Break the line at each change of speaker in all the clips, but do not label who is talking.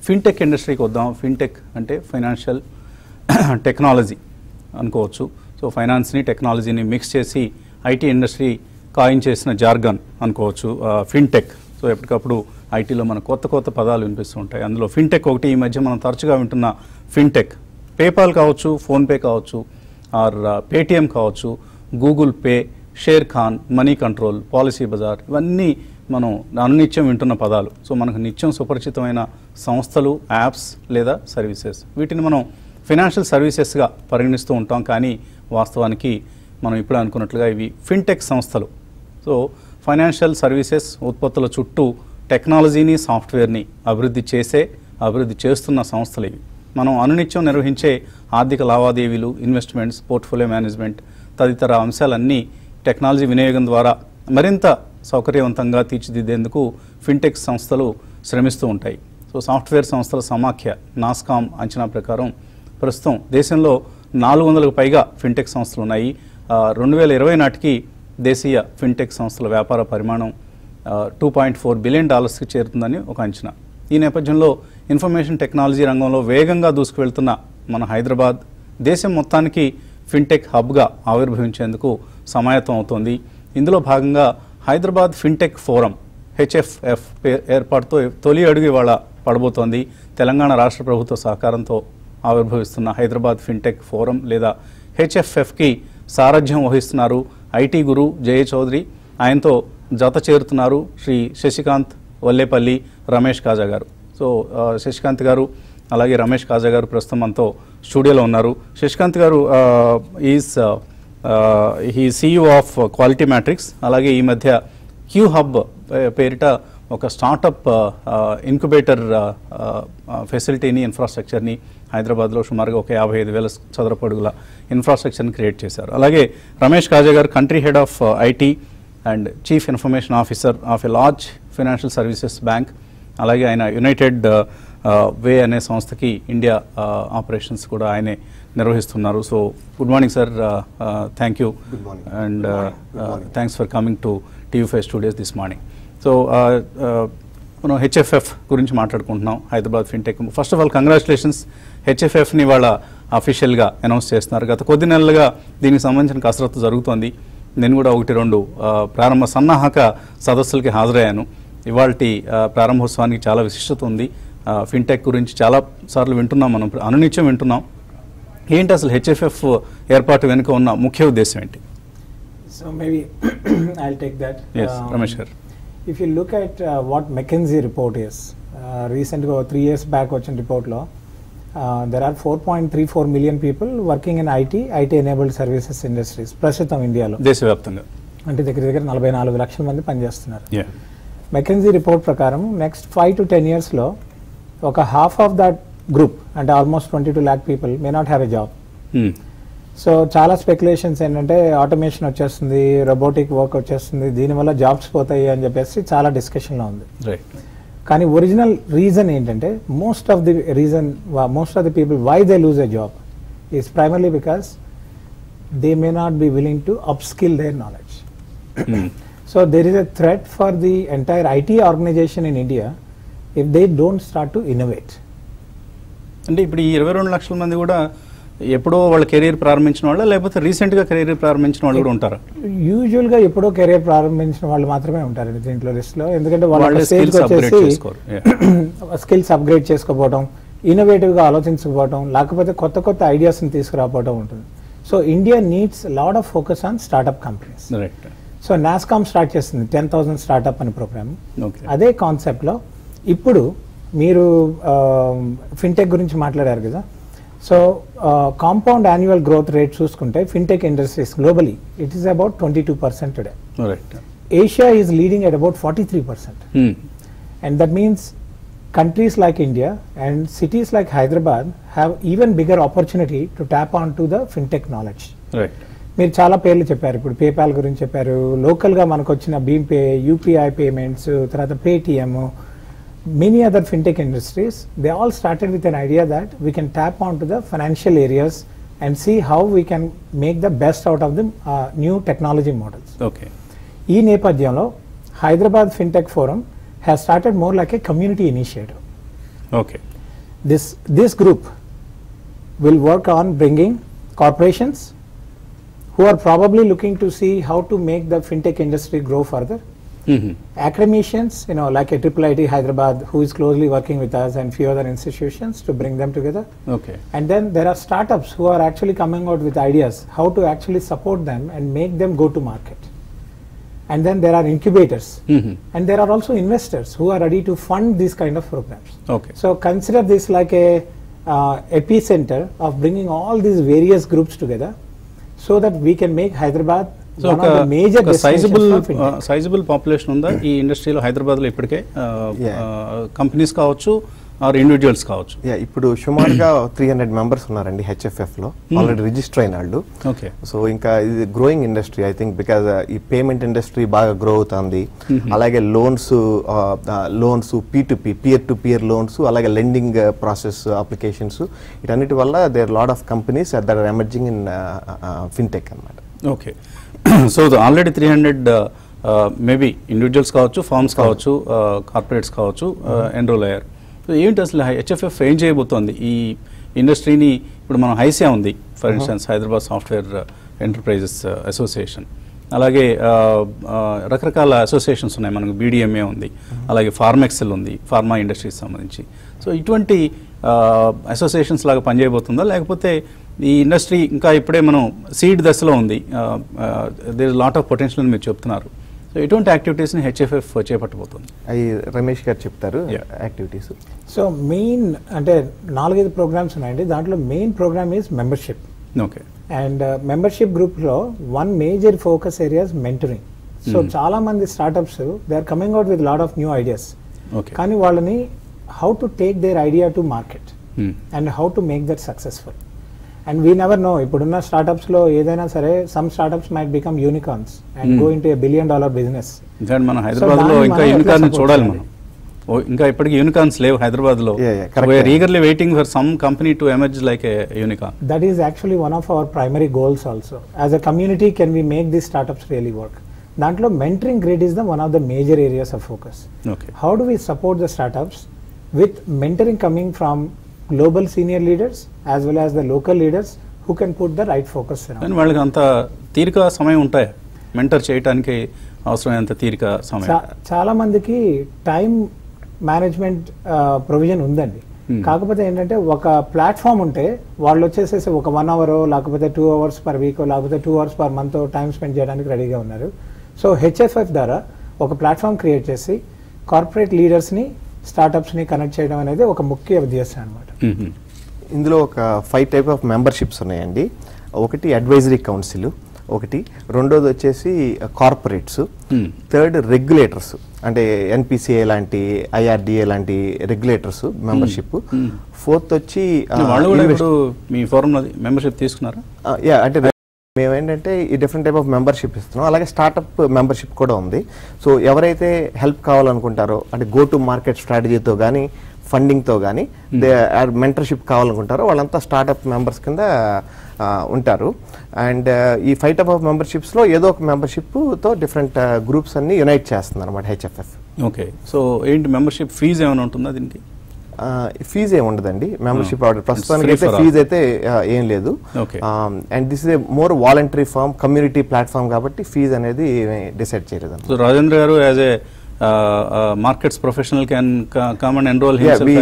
Fintech ఇండస్ట్రీకి వద్దాం fintech అంటే ఫైనాన్షియల్ టెక్నాలజీ అనుకోవచ్చు సో ఫైనాన్స్ని టెక్నాలజీని మిక్స్ చేసి ఐటీ ఇండస్ట్రీ కాయిన్ చేసిన జార్గన్ అనుకోవచ్చు ఫిన్టెక్ సో ఎప్పటికప్పుడు ఐటీలో మన కొత్త కొత్త పదాలు వినిపిస్తూ ఉంటాయి అందులో ఫిన్టెక్ ఒకటి ఈ మధ్య మనం తరచుగా వింటున్న ఫిన్టెక్ పేపాల్ కావచ్చు ఫోన్పే కావచ్చు ఆర్ పేటిఎం కావచ్చు Google Pay Sharekhan Moneycontrol Policybazaar ఇవన్నీ మనం అనునిత్యం వింటున్న పదాలు సో మనకు నిత్యం సుపరిచితమైన సంస్థలు యాప్స్ లేదా సర్వీసెస్ వీటిని మనం ఫినాన్షియల్ సర్వీసెస్గా పరిగణిస్తూ ఉంటాం కానీ వాస్తవానికి మనం ఇప్పుడు అనుకున్నట్లుగా ఇవి ఫిన్టెక్ సంస్థలు సో ఫైనాన్షియల్ సర్వీసెస్ ఉత్పత్తుల చుట్టూ టెక్నాలజీని సాఫ్ట్వేర్ని అభివృద్ధి చేసే అభివృద్ధి చేస్తున్న సంస్థలు ఇవి మనం అనునిత్యం నిర్వహించే ఆర్థిక లావాదేవీలు ఇన్వెస్ట్మెంట్స్ పోర్ట్ఫోలియో మేనేజ్మెంట్ తదితర అంశాలన్నీ టెక్నాలజీ వినియోగం ద్వారా మరింత సౌకర్యవంతంగా తీర్చిదిద్దేందుకు ఫిన్టెక్ సంస్థలు శ్రమిస్తూ ఉంటాయి సో సాఫ్ట్వేర్ సంస్థల సమాఖ్య నాస్కామ్ అంచనా ప్రకారం ప్రస్తుతం దేశంలో నాలుగు వందలకు పైగా ఫిన్టెక్ సంస్థలు ఉన్నాయి రెండు వేల ఇరవై నాటికి దేశీయ ఫిన్టెక్ సంస్థల వ్యాపార పరిమాణం టూ పాయింట్ ఫోర్ బిలియన్ డాలర్స్కి చేరుతుందని ఒక అంచనా ఈ నేపథ్యంలో ఇన్ఫర్మేషన్ టెక్నాలజీ రంగంలో వేగంగా దూసుకువెళ్తున్న మన హైదరాబాద్ దేశం మొత్తానికి ఫిన్టెక్ హబ్గా ఆవిర్భవించేందుకు సమాయత్తం అవుతోంది ఇందులో భాగంగా హైదరాబాద్ ఫిన్టెక్ ఫోరం హెచ్ఎఫ్ఎఫ్ ఏర్పాటుతో తొలి అడుగు ఇవాళ పడబోతోంది తెలంగాణ రాష్ట్ర ప్రభుత్వ సహకారంతో ఆవిర్భవిస్తున్న హైదరాబాద్ ఫిన్టెక్ ఫోరం లేదా హెచ్ఎఫ్ఎఫ్కి సారథ్యం వహిస్తున్నారు ఐటీ గురు జయ చౌదరి ఆయనతో జత చేరుతున్నారు శ్రీ శశికాంత్ వల్లేపల్లి రమేష్ కాజా గారు సో ఆ, శశికాంత్ గారు అలాగే రమేష్ కాజా గారు ప్రస్తుతం మనతో స్టూడియోలో ఉన్నారు శశికాంత్ గారు ఈజ్ ఈ సీఈఓ ఆఫ్ క్వాలిటీ మ్యాట్రిక్స్ అలాగే ఈ మధ్య క్యూ హబ్ పేరిట ఒక స్టార్టప్ ఇంక్యుబేటర్ ఫెసిలిటీని ఇన్ఫ్రాస్ట్రక్చర్ని హైదరాబాద్లో సుమారుగా ఒక యాభై ఐదు వేల చదరపు అడుగుల ఇన్ఫ్రాస్ట్రక్చర్ని క్రియేట్ చేశారు అలాగే Ramesh Kaja garu country head of IT and chief information officer of a large financial services bank అలాగే ఆయన యునైటెడ్ వే అనే సంస్థకి ఇండియా ఆపరేషన్స్ కూడా ఆయనే నిర్వహిస్తున్నారు so good morning sir thank you
Good morning.
And
Good morning. Good morning.
Thanks for coming to TV five studios this morning so మనం HFF గురించి మాట్లాడుకుంటున్నాం Hyderabad fintech first of all congratulations హెచ్ఎఫ్ఎఫ్ని వాళ్ళ అఫీషియల్గా announce చేస్తున్నారు గత కొద్ది నెలలుగా దీనికి సంబంధించిన కసరత్తు జరుగుతోంది నేను కూడా ఒకటి రెండు ఆ, ప్రారంభ సన్నాహక సదస్సులకి హాజరయ్యాను ఇవాళ ప్రారంభోత్సవానికి చాలా విశిష్టత ఉంది ఆ, ఫిన్టెక్ గురించి చాలా సార్లు వింటున్నాం మనం అనునిత్యం వింటున్నాం ఏంటి అసలు హెచ్ఎఫ్ఎఫ్ ఏర్పాటు వెనుక ఉన్న ముఖ్య ఉద్దేశం ఏంటి
So maybe I'll take that.
Yes, Ramesh sir.
If you look at uh, what McKinsey report is, uh, recently or three years back వచ్చిన report లో uh, there are 4.34 million people working in IT, IT enabled services industries ప్రస్తుతం ఇండియాలో
దేశవ్యాప్తంగా
అంటే దగ్గర దగ్గర నలభై నాలుగు లక్షల మంది పనిచేస్తున్నారు
Yeah.
మెకెన్సీ రిపోర్ట్ ప్రకారం నెక్స్ట్ ఫైవ్ టు టెన్ ఇయర్స్లో ఒక హాఫ్ ఆఫ్ దట్ గ్రూప్ అంటే almost twenty two lakh people may not have a job
Hmm.
So చాలా స్పెక్యులేషన్స్ ఏంటంటే ఆటోమేషన్ వచ్చేస్తుంది రోబోటిక్ వర్క్ వచ్చేస్తుంది దీనివల్ల జాబ్స్ పోతాయి అని చెప్పేసి చాలా డిస్కషన్లో ఉంది
రైట్
కానీ ఒరిజినల్ రీజన్ ఏంటంటే most of the reason most of the people why they lose a job is primarily because they may not be willing to upskill their knowledge so there is a threat for the entire IT organization in India if they don't start to innovate
అంటే ఇప్పుడు ఈ ఇరవై రెండు లక్షల మంది కూడా ఎప్పుడో వాళ్ళ కెరీర్ ప్రారంభించిన వాళ్ళ లేకపోతే రీసెంట్గా కెరీర్ ప్రారంభించిన వాళ్ళు కూడా ఉంటారా
యూజువల్ గా ఎప్పుడో కెరీర్ ప్రారంభించిన వాళ్ళు మాత్రమే ఉంటారండి దీంట్లో లిస్ట్ లో ఎందుకంటే వాళ్ళ
వాళ్ళే
స్టేజ్
skills upgrade
వచ్చేసి
చేసుకోరు. Yeah.
స్కిల్స్ అప్గ్రేడ్ చేసుకోవడం ఇన్నోవేటివ్ గా ఆలోచించకపోవడం లేకపోతే కొత్త కొత్త ఐడియాస్ ని తీసుకురావడం ఉంటుంది so India needs lot of focus on startup companies
right
so NASSCOM start చేస్తుంది టెన్ థౌసండ్ స్టార్ట్అప్ అనే ప్రోగ్రామ్
ఓకే
అదే కాన్సెప్ట్లో ఇప్పుడు మీరు ఫిన్టెక్ గురించి మాట్లాడారు కదా so compound annual growth rate చూసుకుంటే fintech industries globally it is about twenty two percent today
right
Asia is leading at about forty three percent and that means countries like India and cities like Hyderabad have even bigger opportunity to tap onto the fintech knowledge.
Right
మీరు చాలా పేర్లు చెప్పారు ఇప్పుడు PayPal గురించి చెప్పారు లోకల్గా మనకు వచ్చిన భీమ్ పే యూపీఐ పేమెంట్స్ తర్వాత Paytm many other fintech industries they all started with an idea that we can tap on to the financial areas and see how we can make the best out of the new technology models
okay
ఈ నేపథ్యంలో Hyderabad fintech forum has started more like a community initiative
okay
this this group will work on bringing corporations who are probably looking to see how to make the fintech industry grow further
hmm.
academicians, you know, like a triple IT Hyderabad, who is closely working with us, and few other institutions to bring them together.
Okay
And then there are startups who are actually coming out with ideas how to actually support them and make them go to market. And then there are incubators,
hmm.
and there are also investors who are ready to fund these kind of programs.
Okay
So consider this like a uh, epicenter of bringing all these various groups together, so that we can make Hyderabad
so
one
ఒక
of the major
sizable
destinations for fintech.
Sizable population ఉందా ఈ ఇండస్ట్రీలో హైదరాబాద్లో ఇప్పటికే
Yeah.
Companies కావచ్చు or individuals కావచ్చు
yeah ఇప్పుడు సుమారుగా త్రీ హండ్రెడ్ మెంబర్స్ ఉన్నారండి హెచ్ఎఫ్ఎఫ్ లో ఆల్రెడీ రిజిస్టర్ అయిన వాళ్ళు
ఓకే
సో ఇంకా ఇది growing industry I think because ఈ పేమెంట్ ఇండస్ట్రీ బాగా గ్రో అవుతుంది అలాగే loans loans P to P peer to peer loans అలాగే లెండింగ్ ప్రాసెస్ అప్లికేషన్స్ వీటన్నిటి వల్ల there lot of companies there are emerging in fintech అనమాట
okay so already three hundred maybe individuals కావచ్చు firms కావచ్చు corporates కావచ్చు enroll అయ్యారు so ఏంటి అసలు హెచ్ఎఫ్ఎఫ్ ఏం చేయబోతోంది ఈ ఇండస్ట్రీని ఇప్పుడు మనం హైసియా ఉంది for instance Hyderabad software enterprises association అలాగే ఆ, ఆ, రకరకాల అసోసియేషన్స్ ఉన్నాయి మనకు బీడిఎంఏ ఉంది అలాగే ఫార్మెక్సెల్ ఉంది ఫార్మా ఇండస్ట్రీకి సంబంధించి సో ఇటువంటి అసోసియేషన్స్ లాగా పనిచేయబోతుందా లేకపోతే ఈ ఇండస్ట్రీ ఇంకా ఇప్పుడే మనం సీడ్ దశలో ఉంది దేర్ లాట్ ఆఫ్ పొటెన్షియల్ అని మీరు చెప్తున్నారు సో ఇటువంటి యాక్టివిటీస్ని హెచ్ఎఫ్ఎఫ్ చేపట్టబోతుంది
అవి రమేష్ గారు చెప్తారు
Yeah.
యాక్టివిటీస్
సో మెయిన్ అంటే నాలుగైదు ప్రోగ్రామ్స్ ఉన్నాయండి దాంట్లో main program is membership
okay
and membership గ్రూప్లో one major focus areas mentoring so
Hmm.
చాలా మంది startups they are coming out with lot of new ideas
okay
కానీ వాళ్ళని how to take their idea to market and how to make that successful and we never know ఇప్పుడున్న స్టార్టప్స్లో ఏదైనా సరే some startups might become unicorns and
Hmm.
Go in to billion dollar business
ఎందుకంటే మనం హైదరాబాద్లో
దాన్ని
ఇంకా
మనం ఎట్లా
యూనికార్న్
support
చూడాలి
చేయాలి?
మనం ఓ, ఇంకా ఇప్పటికి యూనికార్న్స్ లేవు హైదరాబాద్లో
Yeah, yeah, correct.
We are eagerly waiting for some company to emerge like a unicorn
that is actually one of our primary goals also as a community can we make these startups really work దాంట్లో mentoring grid is the one of the major areas of focus
okay
how do we support the startups with mentoring coming from global senior leaders as well as the local leaders who can put the right focus
కానీ
around
వాళ్ళకి అంత తీరిక సమయం ఉంటాయా mentor చేయడానికి అవసరమైనంత తీరిక సమయం
చా- చాలా మందికి టైం మేనేజ్మెంట్ ప్రొవిజన్ ఉందండి
Hmm.
కాకపోతే ఏంటంటే ఒక ప్లాట్ఫామ్ ఉంటే వాళ్ళు వచ్చేసేసి ఒక వన్ అవర్ లేకపోతే టూ అవర్స్ పర్ వీక్ లేకపోతే two hours per month time spend చేయడానికి రెడీగా ఉన్నారు సో హెచ్ఎఫ్ఎఫ్ ద్వారా ఒక ప్లాట్ఫామ్ క్రియేట్ చేసి కార్పొరేట్ లీడర్స్ని స్టార్టప్స్ని కనెక్ట్ చేయడం అనేది ఒక ముఖ్య ఉద్దేశం అనమాట
మ్మ్.
ఇందులో ఒక ఫైవ్ టైప్ ఆఫ్ మెంబర్షిప్స్ ఉన్నాయండి ఒకటి అడ్వైజరీ కౌన్సిల్ ఒకటి రెండోది వచ్చేసి కార్పొరేట్స్
Hmm.
థర్డ్ రెగ్యులేటర్స్ అంటే ఎన్పిసిఐ లాంటి ఐఆర్డిఏ లాంటి రెగ్యులేటర్స్ మెంబర్షిప్
Hmm.
ఫోర్త్ వచ్చి ఆ,
వాళ్ళు కూడా
invest-
ఇప్పుడు మీ ఫోరంలో మెంబర్షిప్ తీసుకున్నారా
ఆ, యా అంటే మేము ఏంటంటే ఈ డిఫరెంట్ టైప్ ఆఫ్ మెంబర్షిప్ ఇస్తున్నాం అలాగే స్టార్టప్ మెంబర్షిప్ కూడా ఉంది సో ఎవరైతే హెల్ప్ కావాలనుకుంటారో అంటే గో టు మార్కెట్ స్ట్రాటజీతో కానీ ఫండింగ్తో కానీ దే ఆర్ మెంటర్షిప్ కావాలనుకుంటారో వాళ్ళంతా స్టార్టప్ మెంబర్స్ కింద ఆ, ఉంటారు అండ్ ఈ ఫైవ్ టైప్ ఆఫ్ మెంబర్షిప్స్లో ఏదో ఒక మెంబర్షిప్తో డిఫరెంట్ గ్రూప్స్ అన్ని యునైట్ చేస్తుంది అనమాట హెచ్ఎఫ్ఎఫ్
ఓకే సో ఏంటి మెంబర్షిప్ ఫీజు ఏమైనా ఉంటుందా దీనికి
ఫీజు ఏమి ఉండదండి మెంబర్షిప్ ఆర్డర్
It's
ప్రస్తుతానికి
free
అయితే
for all.
ఫీజు అయితే ఆ, ఏం లేదు
Okay.
And this is a more voluntary form community platform కాబట్టి ఫీజు అనేది డిసైడ్ చేయలేదు
so Rajendra garu as a markets professional can come and enroll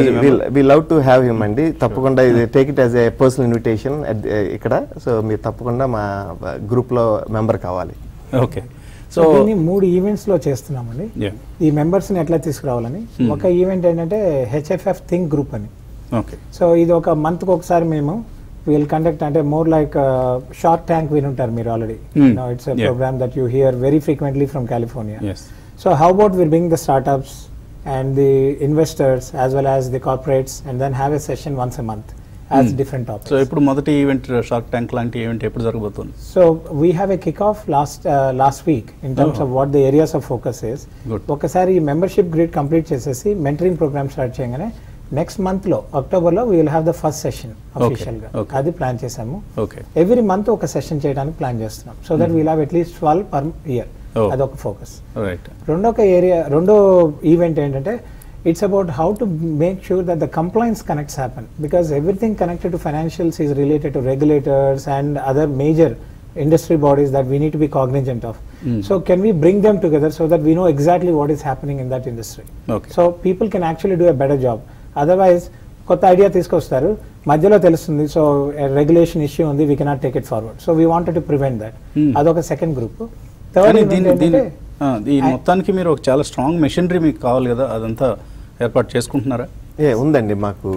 we love to have him అండి తప్పకుండా ఇది take it as a personal invitation ఇక్కడ సో మీరు తప్పకుండా మా గ్రూప్ లో మెంబర్ కావాలి
ఓకే
సో
సో
దీన్ని మూడు ఈవెంట్స్ లో చేస్తున్నామండి ఈ మెంబర్స్ ని ఎట్లా తీసుకురావాలని
Hmm.
ఒక ఈవెంట్ ఏంటంటే హెచ్ఎఫ్ఎఫ్ థింక్ గ్రూప్ అని
ఓకే
సో ఇది ఒక మంత్ కి ఒకసారి మేము విల్ కండక్ట్ అంటే మోర్ లైక్ షార్క్ ట్యాంక్ వినుంటారు మీరు already
Hmm.
It's
Yeah.
Program that you hear very frequently from California
yes
so how about will bring the startups and the investors as well as the corporates and then have a session once a month as
Hmm.
Different
so
topics
ఇప్పుడు మొదటి event shark tank లాంటి event ఎప్పుడు జరగబోతుంది
so we have a kick off last last week in terms
Oh.
Of what the areas of focus is
Good.
ఒకసారి ఈ membership grade complete చేసేసి mentoring program start చేయగానే next month లో October లో will have the first session official గా
okay.
అది plan చేసాము
okay
every month ఒక సెషన్ చేయడానికి ప్లాన్ చేస్తున్నాం so that we'll have at least twelve per year
Oh.
అదొక ఫోకస్
రైట్
రెండో ఒక ఏరియా రెండో ఈవెంట్ ఏంటంటే It's about how to make sure that the compliance connects happen because everything connected to financials is related to regulators and other major industry bodies that we need to be cognizant of.
Mm.
So can we bring them together so that we know exactly what is happening in that industry?
Okay.
So people can actually do a better job otherwise కొత్త idea తీసుకొస్తారు మధ్యలో తెలుస్తుంది so regulation issue ఉంది we cannot take it forward so we wanted to prevent that
Hmm.
అదొక second group
కానీ
third
దీని దీని
ఏంటంటే
ఆ, ఈ
I-
మొత్తానికి మీరు ఒక చాలా స్ట్రాంగ్ మెషినరీ మీకు కావాలి కదా అదంతా ఏర్పాటు చేసుకుంటున్నారా
ఏ ఉందండి మాకు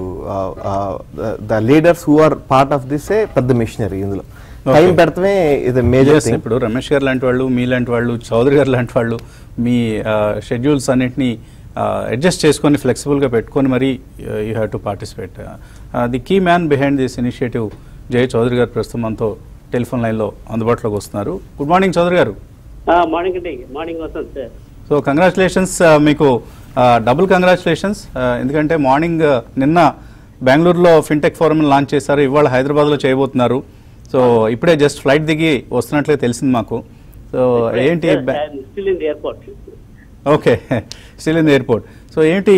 the leaders who are part of this ఏ పెద్ద మిషనరీ ఇందులో టైం
Okay.
పెడతమే ఇది మేజర్
Yes, ఇప్పుడు రమేష్ గారు లాంటి వాళ్ళు మీ లాంటి వాళ్ళు చౌదరి గారు లాంటి వాళ్ళు మీ షెడ్యూల్స్ అన్నింటినీ అడ్జస్ట్ చేసుకొని ఫ్లెక్సిబుల్గా పెట్టుకొని మరి you have to participate the key man behind this initiative Jaya Chowdary గారు ప్రస్తుతం మనతో టెలిఫోన్ లైన్లో అందుబాటులోకి వస్తున్నారు గుడ్ మార్నింగ్ చౌదరి గారు
మార్నింగ్ అండి మార్నింగ్ వస్తుంది సార్
సో కంగ్రాచులేషన్స్ మీకు డబుల్ కంగ్రాచులేషన్స్ ఎందుకంటే మార్నింగ్ నిన్న బెంగళూరులో ఫిన్టెక్ ఫోరం లాంచ్ చేశారు ఇవాళ హైదరాబాద్లో చేయబోతున్నారు సో ఇప్పుడే జస్ట్ ఫ్లైట్ దిగి వస్తున్నట్లే తెలిసింది మాకు సో ఏంటి
still in airport
okay still in airport so ఏంటి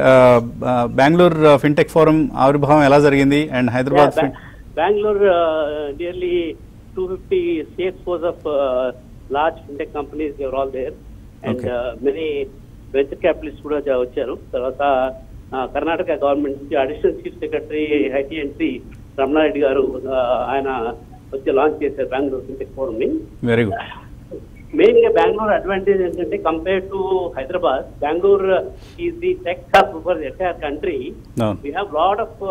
బెంగళూరు ఫిన్టెక్ ఫోరం ఆవిర్భావం ఎలా జరిగింది and Hyderabad fin-
Bengaluru nearly two fifty సిఎక్స్పోజ్ of large fintech companies ever all there and
Okay.
Many venture capitalist కూడా జా- వచ్చారు తర్వాత uh, కర్ణాటక గవర్నమెంట్ నుంచి additional chief secretary ITNC Ramana Reddy గారు uh, ఆయన వచ్చి లాంచ్ చేశారు బెంగళూరు ఫిన్టెక్ ఫోరం ని
వెరీ గుడ్
మెయిన్ గా బెంగళూరు అడ్వాంటేజ్ ఏంటంటే compare to Hyderabad Bengaluru is the tech hub for entire country
అవును
we have lot of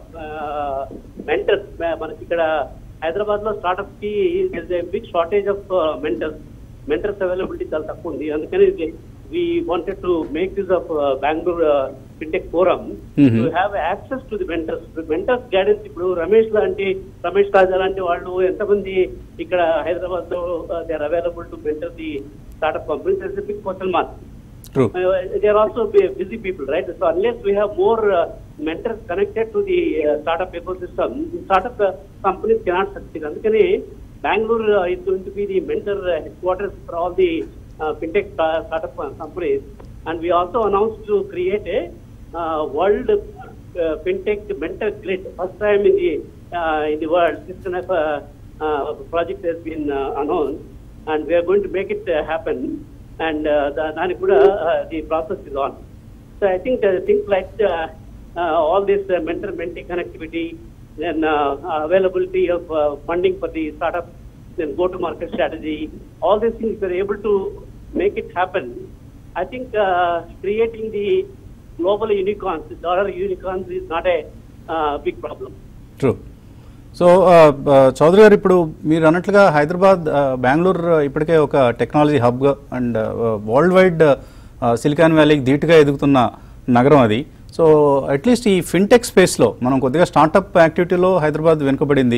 mentors మనకి ఇక్కడ హైదరాబాద్ లో స్టార్ట్అప్ కి big shortage of mentors mentors availability చాలా తక్కువ ఉంది అందుకని we wanted to make use of Bengaluru fintech forum
Mhm.
To have access to the mentors mentors guidance ఇప్పుడు రమేష్ లాంటి రమేష్ రాజా లాంటి వాళ్ళు ఎంతమంది ఇక్కడ హైదరాబాద్ లో they are available to mentor the startup companies big question mark
true
Uh, they are also bu- busy people, right? So unless we have more uh, mentors connected to the uh, startup ecosystem, startup uh, companies cannot succeed. అందుకని Bangalore uh, is going to be the mentor uh, headquarters for all the uh, fintech sta- startup uh, companies. And we also announced to create a uh, world uh, fintech mentor grid. First time in the uh, in the world, this kind of uh, uh, project has been uh, announced, and we are going to make it uh, happen. And uh, the, దానికి కూడా uh, the process is on. So I think uh, things like uh, uh, all this uh, mentor mentee connectivity, then uh, availability of uh, funding for the startup, then go to market strategy, all these things we're able to make it happen. I think uh, creating the global unicorns, the dollar unicorns is not a uh, big problem.
True so Chowdary గారు ఇప్పుడు మీరు అన్నట్లుగా హైదరాబాద్ ఆ, బెంగళూరు ఆ, ఇప్పటికే ఒక technology హబ్గా and world wide silicon వ్యాలీకి ధీటుగా ఎదుగుతున్న నగరం అది సో అట్లీస్ట్ ఈ ఫిన్టెక్ స్పేస్లో మనం కొద్దిగా స్టార్టప్ యాక్టివిటీలో హైదరాబాద్ వెనుకబడింది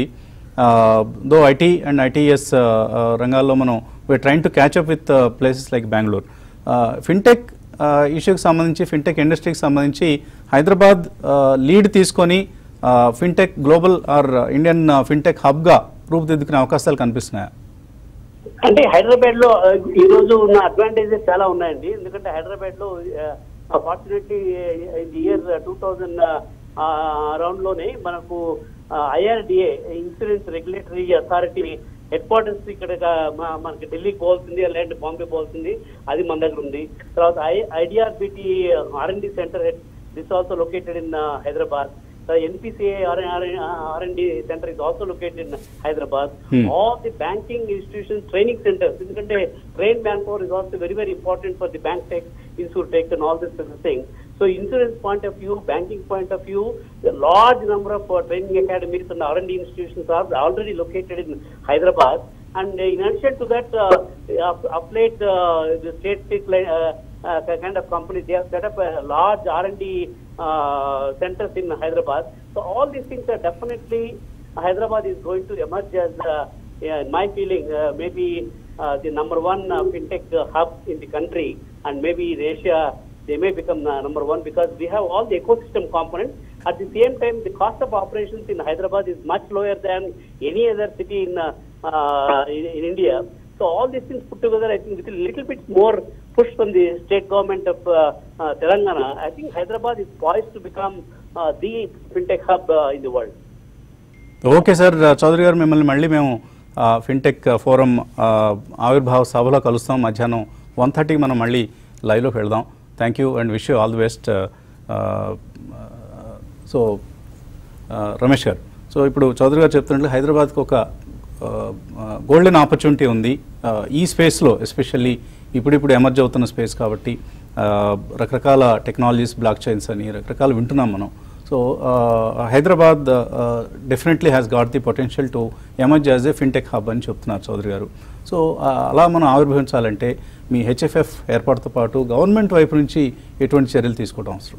దో ఐటీ అండ్ ఐటీఎస్ రంగాల్లో మనం we're trying to catch up with places like Bengaluru fintech ఇష్యూకి సంబంధించి ఫిన్టెక్ ఇండస్ట్రీకి సంబంధించి హైదరాబాద్ లీడ్ తీసుకొని fintech global or Indian fintech హబ్గా రూపుదిద్దుకునే అవకాశాలు కనిపిస్తున్నాయా
అంటే హైదరాబాద్ లో ఆ, ఈ రోజు ఉన్న అడ్వాంటేజెస్ చాలా ఉన్నాయండి ఎందుకంటే హైదరాబాద్ లో fortunately year two thousand around లోనే మనకు IRDA insurance regulatory authority headquarters ఇక్కడ మ- మనకి ఢిల్లీకి పోవాల్సింది లేదంటే బాంబే పోవాల్సింది అది మన దగ్గర ఉంది తర్వాత I IDRBT R and D centre this also located in Hyderabad The NPCA R&D center is also located in Hyderabad.
Hmm.
All the banking institutions, training centers, ఎందుకంటే trained manpower is also very, very important for the bank tech, insurtech and all this sort of thing. So insurance point of view, banking point of view, a large number of uh, training academies and R&D institutions are already located in Hyderabad. And uh, in addition to that, uh, up, up late, uh, the state uh, uh, kind of company, they have set up a large R&D uh, centers in Hyderabad. So all these things are definitely Hyderabad is going to emerge as, uh, yeah, in my feeling, uh, maybe uh, the number one uh, fintech uh, hub in the country, and maybe in Asia they may become uh, number one because we have all the ecosystem components. At the same time, the cost of operations in Hyderabad is much lower than any other city in uh, uh, in, in India. So all these things put together, I think with a little bit more push from the state government of uh, uh, Telangana, I think Hyderabad is poised to become uh, the fintech hub uh, in the world.
Okay sir Chowdary గారు మిమ్మల్ని మళ్ళీ మేము ఆ, fintech forum ఆ, ఆవిర్భావ సభలో కలుస్తాం మధ్యాహ్నం వన్ థర్టీకి మనం మళ్ళీ లైవ్లోకి వెళ్దాం thank you and wish you all the best so Ramesh గారు సో ఇప్పుడు చౌదరి గారు చెప్తున్నట్లు హైదరాబాద్కి ఒక గోల్డెన్ ఆపర్చునిటీ ఉంది ఆ, ఈ స్పేస్లో ఎస్పెషల్లీ ఇప్పుడిప్పుడు ఎమర్జ్ అవుతున్న స్పేస్ కాబట్టి ఆ, రకరకాల టెక్నాలజీస్ బ్లాక్ చైన్స్ అని రకరకాలు వింటున్నాం మనం so Hyderabad definitely has got the potential to emerge as a fintech hub అని చెప్తున్నారు చౌదరి గారు సో అలా మనం ఆవిర్భవించాలంటే మీ హెచ్ఎఫ్ఎఫ్ ఏర్పాటుతో పాటు గవర్నమెంట్ వైపు నుంచి ఎటువంటి చర్యలు తీసుకోవడం అవసరం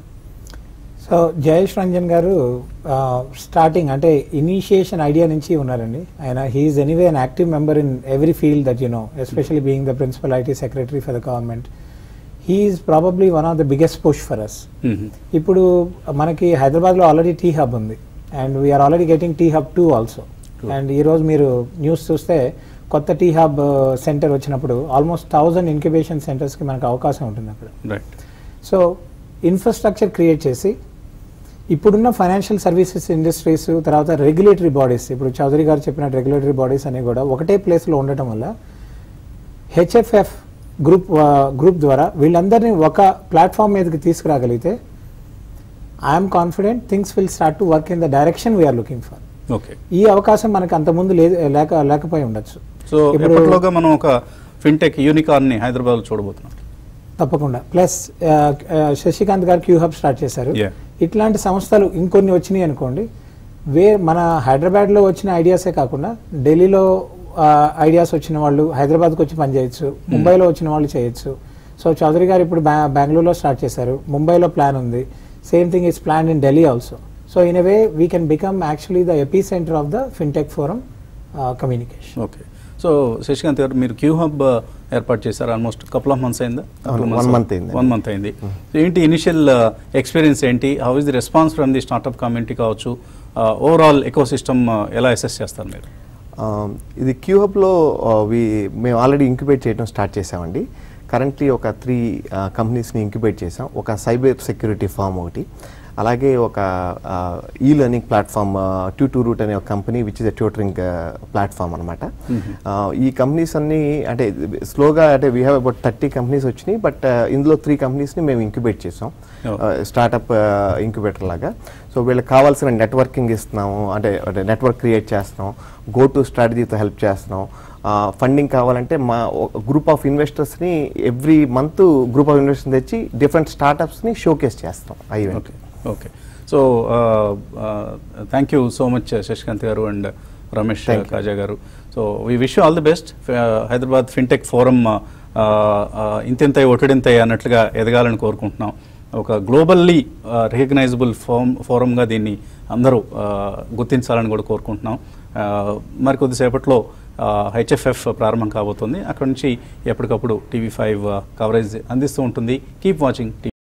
సో జయేష్ రంజన్ గారు స్టార్టింగ్ అంటే ఇనిషియేషన్ ఐడియా నుంచి ఉన్నారండి ఆయన he's anyway an active member in every field that you know especially being the principal IT secretary for the government he's probably one of the biggest push for us ఇప్పుడు మనకి హైదరాబాద్లో already T hub ఉంది and we're already getting T hub too also
True.
And ఈరోజు మీరు news చూస్తే కొత్త T hub centre వచ్చినప్పుడు almost thousand incubation సెంటర్స్కి మనకు అవకాశం ఉంటుంది అక్కడ
రైట్
సో ఇన్ఫ్రాస్ట్రక్చర్ క్రియేట్ చేసి ఇప్పుడున్న ఫైనాన్షియల్ సర్వీసెస్ ఇండస్ట్రీస్ తర్వాత రెగ్యులేటరీ బాడీస్ ఇప్పుడు చౌదరి గారు చెప్పినట్టు రెగ్యులేటరీ బాడీస్ అనేవి కూడా ఒకటే ప్లేస్లో ఉండటం వల్ల హెచ్ఎఫ్ఎఫ్ గ్రూప్ గ్రూప్ ద్వారా వీళ్ళందరినీ ఒక ప్లాట్ఫామ్ మీదకి తీసుకురాగలిగితే I'm confident things will start to work in the direction we're looking for
okay
ఈ అవకాశం మనకు అంతకుముందు లేదు లేక లేకపోయి ఉండొచ్చు
సో
ఇప్పుడు-
ఎప్పటిలోగా మనం ఒక ఫిన్టెక్ యూనికార్న్ని హైదరాబాద్లో చూడబోతున్నాం
తప్పకుండా ప్లస్ శశికాంత్ గారు క్యూ హబ్ స్టార్ట్ చేశారు
Yeah.
ఇట్లాంటి సంస్థలు ఇంకొన్ని వచ్చినాయి అనుకోండి వే మన హైదరాబాద్లో వచ్చిన ఐడియాసే కాకుండా ఢిల్లీలో ఐడియాస్ వచ్చిన వాళ్ళు హైదరాబాద్కి వచ్చి పనిచేయచ్చు ముంబైలో వచ్చిన వాళ్ళు చేయొచ్చు సో చౌదరి గారు ఇప్పుడు బ్యా బెంగళూరులో స్టార్ట్ చేశారు ముంబైలో ప్లాన్ ఉంది same thing is plan in Delhi also so in a way we can become actually the epicentre of the fintech forum communication
okay so Shashikant గారు మీరు క్యూ హబ్ ఏర్పాటు చేశారు ఆల్మోస్ట్ కపుల్ ఆఫ్ మంత్స్ అయిందా
అవును, one month అయింది.
One month అయింది so ఏంటి initial experience ఏంటి how is the response from the startup community కావచ్చు ఓవరాల్ ఎకో సిస్టమ్ ఎలా అసెస్ చేస్తారు మీరు
ఆ, ఇది క్యూ హబ్లో వి మేము ఆల్రెడీ ఇంక్యుబేట్ చేయడం స్టార్ట్ చేసామండి కరెంట్లీ ఒక త్రీ కంపెనీస్ని ఇంక్యుబేట్ చేసాం ఒక సైబర్ సెక్యూరిటీ ఫామ్ ఒకటి అలాగే ఒక e learning platform Tutoroot అనే ఒక company which is a tutoring platform అనమాట ఈ కంపెనీస్ అన్ని అంటే స్లోగా అంటే we have about thirty companies వచ్చినాయి బట్ ఇందులో త్రీ కంపెనీస్ని మేము ఇంక్యుబేట్ చేసాం
Oh.
స్టార్టప్ ఇంక్యుబేటర్ లాగా సో వీళ్ళకి కావాల్సిన నెట్వర్కింగ్ ఇస్తున్నాము అంటే అంటే నెట్వర్క్ క్రియేట్ చేస్తున్నాం గో టు స్ట్రాటజీతో హెల్ప్ చేస్తున్నాం ఫండింగ్ కావాలంటే మా గ్రూప్ ఆఫ్ ఇన్వెస్టర్స్ని every month group of investors తెచ్చి డిఫరెంట్ స్టార్టప్స్ని షోకేస్ చేస్తాం ఆ event
okay okay so thank you so much Shashikant గారు and Ramesh
Thank you.
Kaja గారు so we wish all the best Hyderabad fintech forum ఇంతింతై ఒటిడింతై అన్నట్లుగా ఎదగాలని కోరుకుంటున్నాం ఒక గ్లోబల్లీ రికగ్నైజబుల్ ఫోరం ఫోరంగా దీన్ని అందరూ uh, గుర్తించాలని కూడా కోరుకుంటున్నాం Uh, మరి కొద్దిసేపట్లో హెచ్ఎఫ్ఎఫ్ ప్రారంభం కాబోతుంది అక్కడ నుంచి ఎప్పటికప్పుడు టీవీ ఫైవ్ కవరేజ్ అందిస్తూ ఉంటుంది కీప్ వాచింగ్